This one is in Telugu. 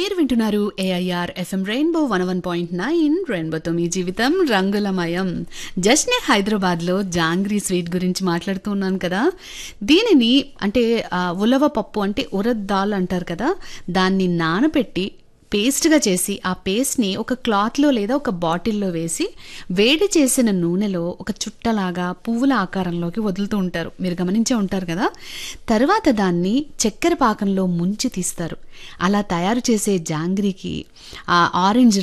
మీరు వింటున్నారు AIR FM rainbow one one point nine రెయిన్బోతో మీ జీవితం రంగులమయం జస్ట్నే హైదరాబాద్లో జాంగ్రీ స్వీట్ గురించి మాట్లాడుతూ ఉన్నాను కదా దీనిని అంటే ఆ, ఉలవ పప్పు అంటే ఉరద్ దాల్ అంటారు కదా దాన్ని నానబెట్టి పేస్ట్గా చేసి ఆ పేస్ట్ని ఒక క్లాత్లో లేదా ఒక బాటిల్లో వేసి వేడి చేసిన నూనెలో ఒక చుట్టలాగా పువ్వుల ఆకారంలోకి వదులుతూ ఉంటారు మీరు గమనించే ఉంటారు కదా తర్వాత దాన్ని చక్కెర పాకంలో ముంచి తీస్తారు అలా తయారు చేసే జాంగ్రీకి ఆ ఆరెంజ్